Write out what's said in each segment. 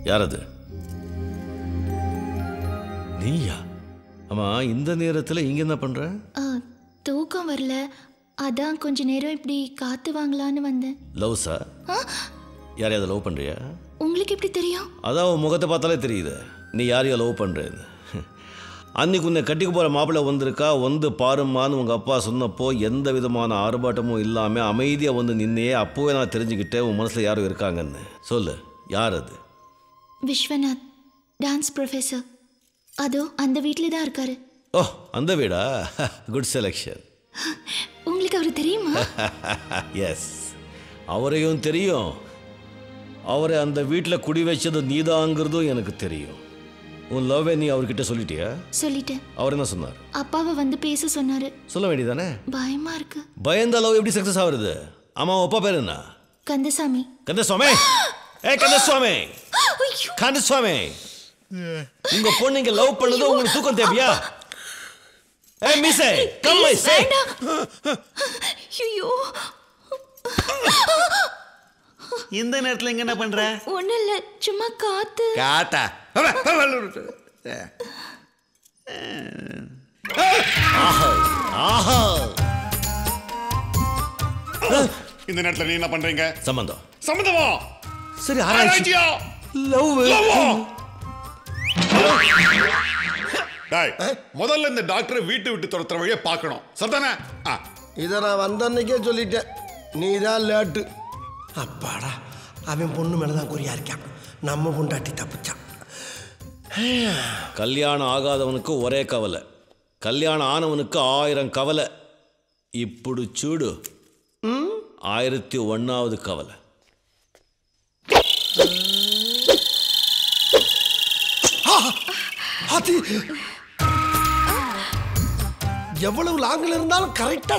யார் அது நீயா ஆமா இந்த நேரத்துல இங்க என்ன பண்ற ஆ, தூக்கம் வரல அதான் கொஞ்ச நேரம் இப்படி காத்து வாங்கலான்னு வந்தேன் லவ்ஸா யாரையாவது லவ் பண்றியா உங்களுக்கு எப்படி தெரியும் அதான் உன் முகத்தை பார்த்தாலே தெரியுது நீ யாரையோ லவ் பண்றேன்னு அன்னைக்கு உன்னை கட்டிக்க போற மாப்பிள்ளை வந்திருக்கா வந்து பாருமான்னு உங்க அப்பா சொன்னப்போ எந்த விதமான ஆர்ப்பாட்டமும் இல்லாம அமைதியா வந்து நின்னே அப்போவே நான் தெரிஞ்சுக்கிட்டேன் உன் மனசுல யாரும் இருக்காங்கன்னு சொல்லு யார் அது விஸ்வநாத் டான்ஸ் ப்ரொஃபஸர் அதோ அந்த வீட்டில் தான் இருக்காரு ஓ அந்த வீடா குட் செலெக்ஷன் உங்களுக்கு அவர் தெரியுமா எஸ் அவரையும் தெரியும் அவரை அந்த வீட்டில் குடி வச்சது நீதாங்கிறதும் எனக்கு தெரியும் உன் லவ்வை நீ அவர்கிட்ட சொல்லிட்டியா சொல்லிட்டேன் அவர் என்ன சொன்னார் அப்பாவை வந்து பேச சொன்னாரு சொல்ல வேண்டியதானே பயமா இருக்கு பயந்த லவ் எப்படி சக்ஸஸ் ஆகுறது ஆமா உன் அப்பா பேர் என்ன கந்தசாமி கந்தசுவாமி ஏ கந்தசுவாமி கந்தசுவாமி உங்க பொண்ணு இங்க லவ் பண்ணது உங்களுக்கு தூக்கம் தேவையா ஏ மிஸ்ஸே கம் மை சே ஐயோ இந்த நேரத்துல இங்க என்ன பண்ற ஒன்றும் இல்லை சும்மா காத்து காத்தா ஆஹா இந்த நேரத்துல நீ என்ன பண்றீங்க சம்பந்தம் சம்மந்தமா சரி ஆராய்ச்சி ஆராய்ச்சியா லவ் லவ்வா? டேய், முதல்ல இந்த டாக்டரை வீட்டு விட்டு துரத்துற வழியை பார்க்கணும் சரிதானே ஆ, இதை நான் வந்த அன்னைக்கே சொல்லிட்டேன் நீ தான் லேட்டு அப்பாடா அவன் பொண்ணு மேலே தான் குறியா இருக்கான் நம்ம பொண்டாட்டி தப்பிச்சான் கல்யாணம் ஆகாதவனுக்கு ஒரே கவலை கல்யாணம் ஆனவனுக்கு ஆயிரம் கவலை ఇప్పుడు చూడు ஆயிரத்தி ஒன்னாவது கவலை அது எவ்வளவு லாங்கில் இருந்தாலும் கரெக்டா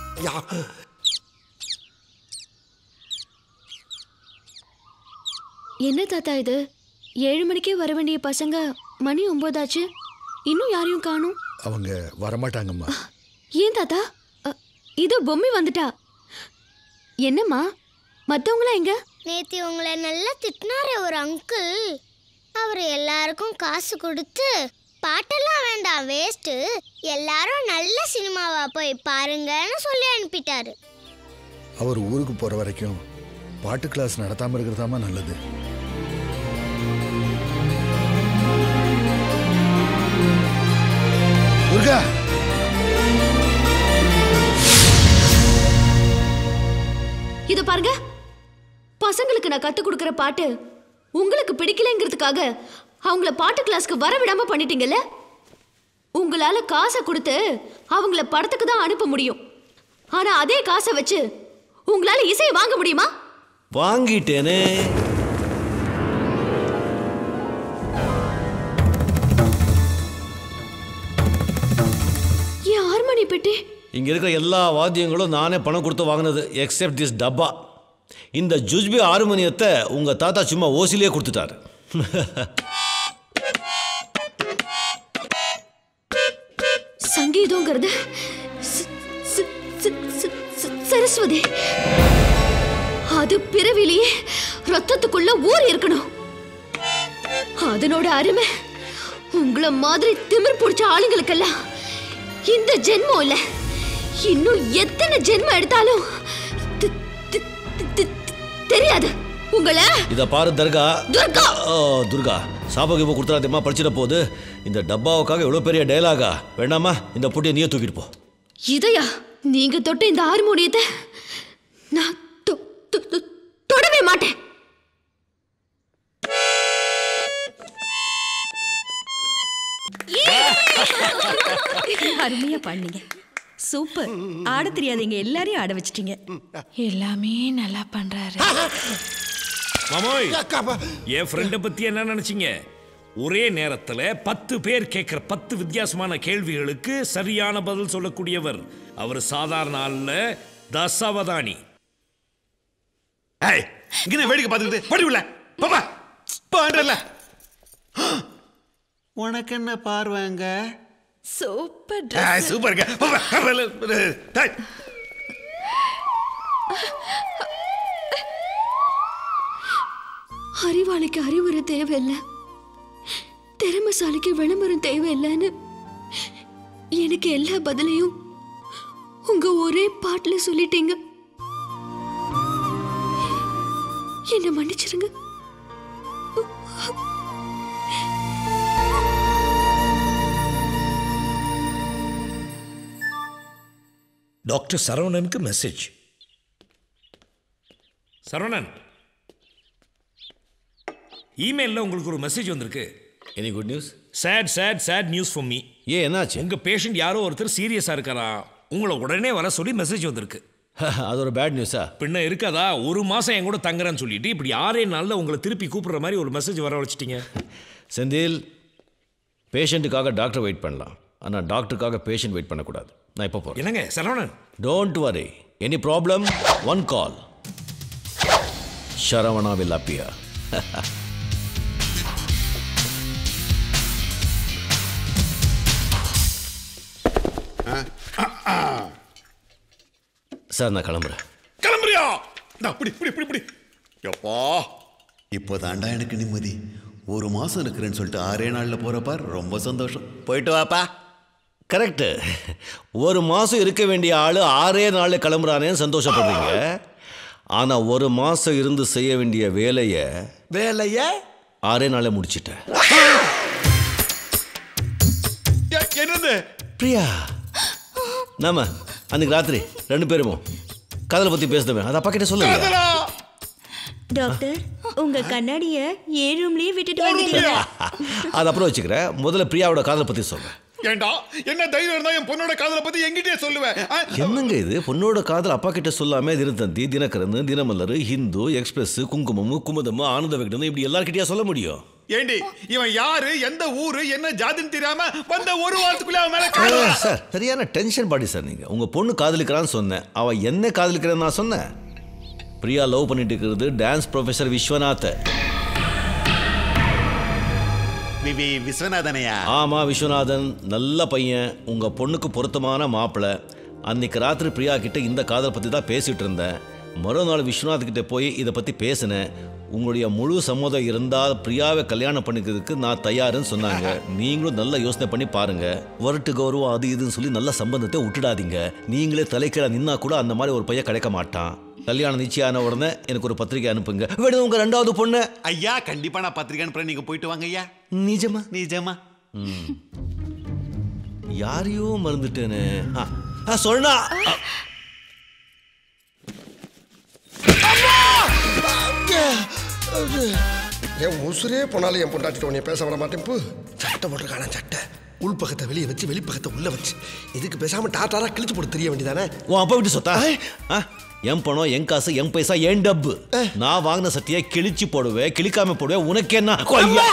என்ன தாத்தா இது ஏழு மணிக்கே வர வேண்டிய பசங்க மணி ஒன்பதாச்சு இன்னும் யாரையும் காணும் அவங்க வரமாட்டாங்கம்மா ஏன் தாத்தா அ, இதோ பொம்மி வந்துட்டா என்னம்மா மத்தவங்களாம் எங்க நேத்தி உங்களை நல்லா திட்டினாரே ஒரு அங்கிள் அவர் எல்லாருக்கும் காசு கொடுத்து பாட்டெல்லாம் வேண்டாம் வேஸ்ட்டு எல்லாரும் நல்ல சினிமாவா போய் பாருங்கன்னு சொல்லி அனுப்பிட்டாரு அவர் ஊருக்கு போற வரைக்கும் பாட்டு கிளாஸ் நடத்தாம இருக்கிறதாமா நல்லது முருகா இது பாருங்க பசங்களுக்கு நான் கத்து கொடுக்கிற பாட்டு உங்களுக்கு பிடிக்கலைங்கிறதுக்காக அவங்கள பாட்டு கிளாஸ்க்கு வர விடாம பண்ணிட்டீங்கல்ல உங்களால காசை கொடுத்து அவங்கள படத்துக்கு தான் அனுப்ப முடியும் ஆனா அதே காசை வச்சு உங்களால இசையை வாங்க முடியுமா வாங்கிட்டேனே ஏன் ஹார்மோனி பெட்டி இங்க இருக்கிற எல்லா வாத்தியங்களும் நானே பணம் கொடுத்து வாங்கினது எக்ஸெப்ட் திஸ் டப்பா இந்த ஜுஜ்பி ஹார்மோனியத்தை உங்க தாத்தா சும்மா ஓசிலே கொடுத்துட்டாரு சங்கீதங்கிறது ச- ச- ச- ச- ச- சரஸ்வதி அது பிறவிலேயே ரத்தத்துக்குள்ள ஊறி இருக்கணும் அதனோட அருமை உங்கள மாதிரி திமிர் பிடிச்ச ஆளுங்களுக்கெல்லாம் இந்த ஜென்மம் இல்ல இன்னும் எத்தனை ஜென்மம் எடுத்தாலும் தி- தி- தி- தி- தெரியாது உங்களை இதை பாரு தர்கா துர்கா! ஓ துர்கா சாபம் இப்போ கொடுத்துறாதேம்மா படிச்சிட போகுது இந்த டப்பாவுக்காக எவ்வளோ பெரிய டயலாகா வேண்டாமா இந்த புட்டியை நீயே தூக்கிட்டு போ இதையா நீங்க தொட்ட இந்த ஹார்மோனியத்தை நான் தொ- தொ- தொ- தொடவே மாட்டேன் அருமையா பாடினீங்க சூப்பர் ஆட தெரியாதீங்க எல்லாரையும் ஆட வச்சிட்டீங்க எல்லாமே நல்லா பண்றாரு மாமோய் என் ஃப்ரெண்டை பத்தி என்ன நினைச்சீங்க ஒரே நேரத்துல பத்து பேர் கேட்கிற பத்து வித்தியாசமான கேள்விகளுக்கு சரியான பதில் சொல்லக்கூடியவர் அவர் சாதாரண ஆள்ல தசாவதானி ஏய் இங்க வேடிக்கை பார்த்துக்கிட்டு படி உள்ள பாப்பா பாடுறல உனக்கு என்ன பார்வைங்க சூப்பர் சூப்பருங்க பாப்பா டேய். அறிவாளிக்கு அறிவுரை தேவையில்லை திறமைசாலிக்கு விளம்பரம் தேவையில்லைன்னு எனக்கு எல்லா பதிலையும் உங்க ஒரே பாட்டுல சொல்லிட்டீங்க என்ன மன்னிச்சிருங்க டாக்டர் சரவணனுக்கு மெசேஜ் சரவணன் இமெயிலில் உங்களுக்கு ஒரு மெசேஜ் வந்திருக்கு any good news sad sad sad news for me ஏன் என்னாச்சு உங்க பேஷண்ட் யாரோ ஒருத்தர் சீரியஸா இருக்காரா உங்களை உடனே வர சொல்லி மெசேஜ் வந்திருக்கு அது ஒரு பேட் நியூஸா பின்ன இருக்காதா ஒரு மாசம் என் கூட தங்குறேன்னு சொல்லிட்டு இப்படி ஆறே நாள்ல உங்களை திருப்பி கூப்பிடுற மாதிரி ஒரு மெசேஜ் வர வச்சுட்டீங்க செந்தில் பேஷண்ட்டுக்காக டாக்டர் வெயிட் பண்ணலாம் ஆனால் டாக்டருக்காக பேஷண்ட் வெயிட் பண்ணக்கூடாது நான் இப்போ போகிறேன் என்னங்க Saravanan don't worry any problem one call Saravana will அப்பியா சார் நான் கிளம்புறேன் கிளம்புறியா நான் இப்படி இப்படி இப்படி இப்படி எப்பா இப்போ தாண்டா எனக்கு நிம்மதி ஒரு மாதம் இருக்கிறேன்னு சொல்லிட்டு ஆறே நாளில் போகிறப்பார் ரொம்ப சந்தோஷம் போயிட்டு வாப்பா கரெக்டு ஒரு மாதம் இருக்க வேண்டிய ஆள் ஆறே நாளில் கிளம்புறானேன்னு சந்தோஷப்படுறீங்க ஆனால் ஒரு மாதம் இருந்து செய்ய வேண்டிய வேலையை வேலைய ஆறே நாளில் முடிச்சிட்டேன் ஏ- என்னது பிரியா நாம அன்னைக்கு ராத்திரி ரெண்டு பேருமோ காதலை பற்றி பேசுதமே அது அப்பா கிட்ட சொல்லுங்க டாக்டர் உங்க கண்ணாடிய ஏன் ரூம்லயே விட்டுட்டு வந்துட்டீங்க அது அப்புறம் வச்சுக்கிறேன் முதல்ல பிரியாவோட காதலை பற்றி சொல்கிறேன் ஏண்டா என்ன தைரியம் இருந்தா என் பொண்ணோட காதலை பத்தி எங்கிட்டே சொல்லுவேன் ஆ? என்னங்க இது பொண்ணோட காதல் அப்பா கிட்ட சொல்லாம தினத்தந்தி தினகரன் தினமலர் ஹிந்து எக்ஸ்பிரஸ் குங்குமம் குமுதம் ஆனந்த விகடன் இப்படி எல்லார்கிட்டயா சொல்ல முடியும் ஏண்டி இவன் யாரு எந்த ஊரு என்ன ஜாதின்னு தெரியாம வந்த ஒரு வாரத்துக்குள்ள அவன் மேல காதலா? சார் சரியான டென்ஷன் பாடி சார் நீங்க உங்க பொண்ணு காதலிக்கிறான்னு சொன்னேன் அவ என்ன காதலிக்கிறான்னு நான் சொன்னேன் பிரியா லவ் பண்ணிட்டு இருக்கிறது டான்ஸ் ப்ரொஃபசர் விஸ்வநாத் விவி விஸ்வநாதனையா ஆமா விஸ்வநாதன் நல்ல பையன் உங்க பொண்ணுக்கு பொருத்தமான மாப்பிள்ளை அன்னைக்கு ராத்திரி பிரியா கிட்ட இந்த காதல் பத்தி தான் பேசிட்டு இருந்தேன் மறுநாள் விஸ்வநாத் கிட்ட போய் இதை பத்தி பேசினேன் உங்களுடைய முழு சம்மதம் இருந்தால் பிரியாவை கல்யாணம் பண்ணிக்கிறதுக்கு நான் தயாருன்னு சொன்னாங்க நீங்களும் நல்ல யோசனை பண்ணி பாருங்க வரட்டு கௌரவம் அது இதுன்னு சொல்லி நல்ல சம்பந்தத்தை விட்டுடாதீங்க நீங்களே தலைக்கீழ நின்னா கூட அந்த மாதிரி ஒரு பையன் கிடைக்க மாட்டான் கல்யாணம் நிச்சயம் ஆன உடனே எனக்கு ஒரு பத்திரிக்கை அனுப்புங்க வேணும் உங்க ரெண்டாவது பொண்ணு ஐயா கண்டிப்பா நான் பத்திரிக்கை அனுப்புறேன் நீங்க போயிட்டு வாங்க ஐயா நிஜமா நிஜமா ம். யாரையோ மறந்துட்டேனே ஆ, ஆ, சொன்னா ஆ, என் உசுரே போனாலும் என் பொண்டாட்டிட்ட உன்னை பேச விட மாட்டேன் போ சட்டை போட்டிருக்கான சட்டை உள்பக்கத்தை வெளியே வச்சு வெளிப்பக்கத்தை உள்ள வச்சு இதுக்கு பேசாம டாட்டாரா கிழிச்சு போட்டு தெரிய வேண்டியதானே உன் அப்பா விட்டு சொத்தா ஆ, என் பணம் என் காசு என் பைசா என் டப்பு நான் வாங்கின சத்தியை கிழிச்சு போடுவேன் கிழிக்காம போடுவேன் உனக்கு என்ன கொய்யா.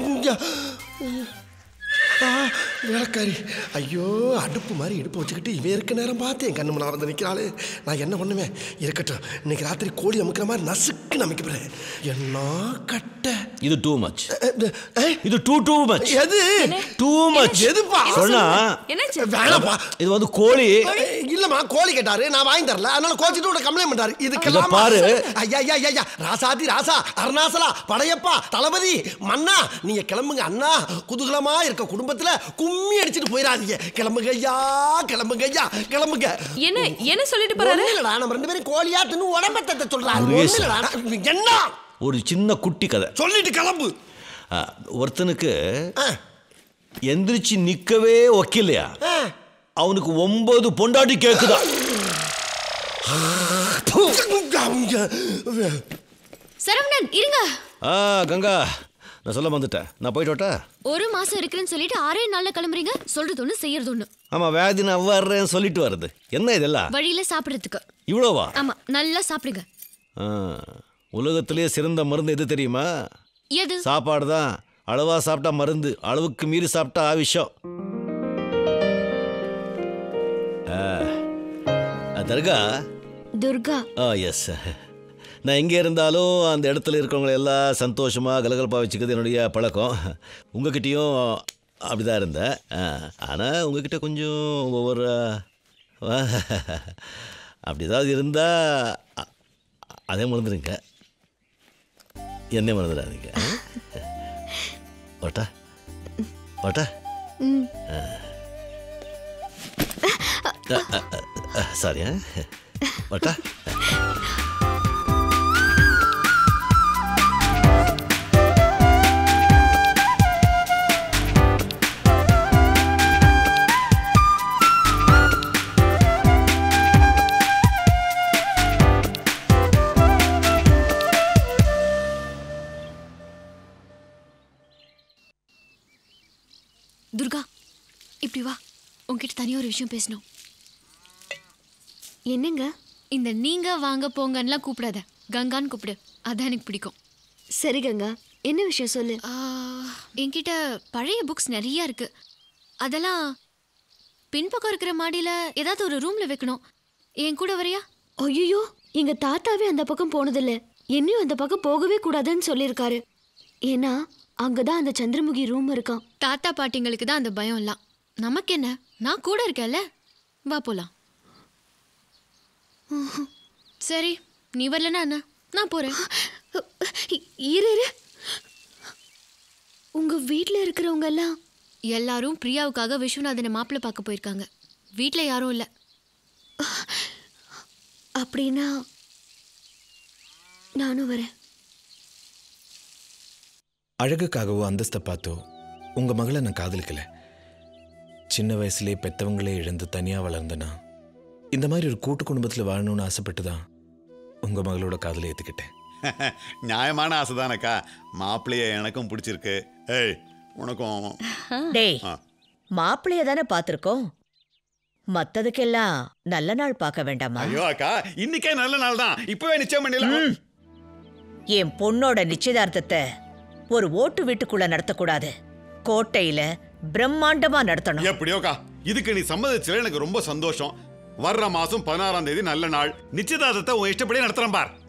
ஆ, வேலைக்காரி ஐயோ அடுப்பு மாதிரி இடுப்பு வச்சுக்கிட்டு இவன் இருக்க நேரம் பார்த்து என் கண்ணு முன்னால் வந்து நிற்கிறாளே நான் என்ன பண்ணுவேன் இருக்கட்டும் இன்னைக்கு ராத்திரி கோழி அமைக்கிற மாதிரி நசுக்கு அமைக்கிறேன் என்ன கட்ட இது டூ மச் இது டூ டூ மச் எது டூ மச் எதுப்பா சொன்னா வேணாப்பா இது வந்து கோழி இல்லம்மா கோழி கேட்டாரு நான் வாங்கி தரல அதனால கோச்சிட்டு கூட கம்ப்ளைண்ட் பண்றாரு இதுக்கெல்லாம் இத பாரு. ஐயா ஐயா ஐயா, ஐயா ராசாதி ராசா அருணாசலா படையப்பா தளபதி மன்னா நீங்க கிளம்புங்க அண்ணா குதூகலமா இருக்க குடும்பத்துல கும்மி அடிச்சிட்டு போயிடாதீங்க கிளம்புங்க ஐயா கிளம்புங்க ஐயா கிளம்புங்க என்ன என்ன சொல்லிட்டு போறாரு ஒண்ணும் இல்லடா நம்ம ரெண்டு பேரும் கோழியா தின்னு உடம்பத்தை சொல்றாரு முருகேசா. ஒண்ணும் இல்லடா. என்ன ஒரு சின்ன குட்டி கதை சொல்லிட்டு கிளம்பு ஆ, ஒருத்தனுக்கு எந்திரிச்சு நிக்கவே ஒக்கில்லையா அவனுக்கு ஒன்பது பொண்டாட்டி கேக்குதா சரவணன் இருங்க ஆ கங்கா நான் சொல்ல வந்துட்டேன் நான் போயிட்டு வரட்டா ஒரு மாசம் இருக்கிறேன்னு சொல்லிட்டு ஆறே நாள்ல கிளம்புறீங்க சொல்றது ஒண்ணு செய்யறது ஒண்ணு ஆமா வியாதி நான் வர்றேன்னு சொல்லிட்டு வருது என்ன இதெல்லாம் வழியில சாப்பிடுறதுக்கு இவ்வளோவா ஆமா நல்லா சாப்பிடுங்க ஆ, உலகத்திலேயே சிறந்த மருந்து எது தெரியுமா எது சாப்பாடு தான் அளவா சாப்பிட்டா மருந்து அளவுக்கு மீறி சாப்பிட்டா விஷம் ஆ, ஆ, தர்கா துர்கா ஆ எஸ் நான் எங்கே இருந்தாலும் அந்த இடத்துல இருக்கிறவங்கள எல்லாம் சந்தோஷமாக கலகலப்பாக வச்சுக்கிறது என்னுடைய பழக்கம் உங்ககிட்டயும் அப்படிதான் இருந்தேன் ஆனால் உங்ககிட்ட கொஞ்சம் ஒவ்வொரு ஆ, அப்படி ஏதாவது இருந்தால் அதே மறந்துடுங்க என்னை மறந்துடாதீங்க ஓட்டா ஓட்டா ம் சாரி ஓட்டா துர்கா இப்படி வா உன்கிட்ட தனியாக ஒரு விஷயம் பேசணும் என்னங்க இந்த நீங்க வாங்க போங்கன்னுலாம் கூப்பிடாத கங்கான்னு கூப்பிடு அதான் எனக்கு பிடிக்கும் சரி கங்கா என்ன விஷயம் சொல்லு என்கிட்ட பழைய புக்ஸ் நிறைய இருக்கு அதெல்லாம் பின்பக்கம் இருக்கிற மாடியில் ஏதாவது ஒரு ரூம்ல வைக்கணும் என் கூட வரியா ஐயோ எங்க தாத்தாவே அந்த பக்கம் போனதில்ல என்னையும் அந்த பக்கம் போகவே கூடாதுன்னு சொல்லியிருக்காரு ஏன்னா அங்கதான் அந்த சந்திரமுகி ரூம் இருக்கான் தாத்தா பாட்டிங்களுக்கு தான் அந்த பயம் எல்லாம் நமக்கு என்ன நான் கூட இருக்கேன்ல வா போலாம் சரி நீ வரலனா என்ன நான் போறேன் இரு இரு உங்க வீட்ல இருக்கிறவங்க எல்லாம் எல்லாரும் பிரியாவுக்காக விஸ்வநாதனை மாப்பிள்ளை பார்க்க போயிருக்காங்க வீட்ல யாரும் இல்ல அப்படின்னா நானும் வரேன் அழகுக்காகவோ அந்தஸ்தை பார்த்தோ உங்க மகளை நான் காதலிக்கல சின்ன வயசுலேயே பெத்தவங்களே இழந்து தனியா வளர்ந்தனா இந்த மாதிரி ஒரு கூட்டு குடும்பத்தில் வாழணும்னு ஆசைப்பட்டு தான் உங்க மகளோட காதலை ஏத்துக்கிட்டேன் நியாயமான ஆசை தானக்கா மாப்பிள்ளைய எனக்கும் பிடிச்சிருக்கு ஏய் உனக்கும் டேய் ஆ. மாப்பிள்ளைய தானே பார்த்துருக்கோம் மத்ததுக்கெல்லாம் நல்ல நாள் பார்க்க வேண்டாமா ஐயோ அக்கா இன்னைக்கே நல்ல நாள் தான் இப்பவே நிச்சயம் பண்ணிடலாம் என் பொண்ணோட நிச்சயதார்த்தத்தை ஒரு ஓட்டு வீட்டுக்குள்ள நடத்தக்கூடாது கோட்டையில பிரம்மாண்டமா நடத்தணும் எப்படியோக்கா இதுக்கு நீ சம்மதிச்சல எனக்கு ரொம்ப சந்தோஷம் வர்ற மாசம் பதினாறாம் தேதி நல்ல நாள் நிச்சயதார்த்தத்தை உன் இஷ்டப்படியே நடத்துறேன் பார்